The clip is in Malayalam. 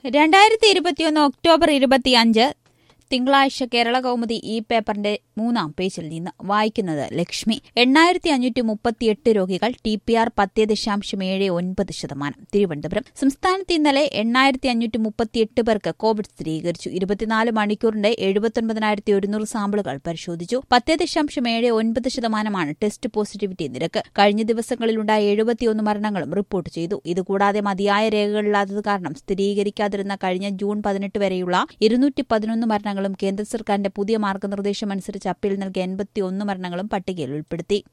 രണ്ടായിരത്തി ഇരുപത്തിയൊന്ന് ഒക്ടോബർ ഇരുപത്തിയഞ്ച് തിങ്കളാഴ്ച കേരള കൗമുദി ഈ പേപ്പറിന്റെ മൂന്നാം പേജിൽ നിന്ന് വായിക്കുന്നത് ലക്ഷ്മി എണ്ണായിരത്തി അഞ്ഞൂറ്റി മുപ്പത്തിയെട്ട് രോഗികൾ ടി പി ആർ പത്ത് ദശാംശം ഏഴ് ഒൻപത് ശതമാനം തിരുവനന്തപുരം സംസ്ഥാനത്ത് ഇന്നലെ എണ്ണായിരത്തി അഞ്ഞൂറ്റി മുപ്പത്തിയെട്ട് പേർക്ക് കോവിഡ് സ്ഥിരീകരിച്ചു ഇരുപത്തിനാല് മണിക്കൂറിന്റെ എഴുപത്തൊൻപതിനായിരത്തി ഒരുന്നൂറ് സാമ്പിളുകൾ പരിശോധിച്ചു പത്ത് ദശാംശം ഏഴ് ഒൻപത് ശതമാനമാണ് ടെസ്റ്റ് പോസിറ്റിവിറ്റി നിരക്ക് കഴിഞ്ഞ ദിവസങ്ങളിലുണ്ടായ എഴുപത്തിയൊന്ന് മരണങ്ങളും റിപ്പോർട്ട് ചെയ്തു ഇതുകൂടാതെ മതിയായ രേഖകളില്ലാത്തത് കാരണം സ്ഥിരീകരിക്കാതിരുന്ന കഴിഞ്ഞ ജൂൺ പതിനെട്ട് വരെയുള്ള ഇരുന്നൂറ്റി പതിനൊന്ന് മരണങ്ങളും കേന്ദ്ര സർക്കാരിന്റെ പുതിയ മാർഗനിർദ്ദേശമനുസരിച്ച് അപ്പീൽ നൽകിയ എൺപത്തിയൊന്ന് മരണങ്ങളും പട്ടികയിൽ ഉൾപ്പെടുത്തി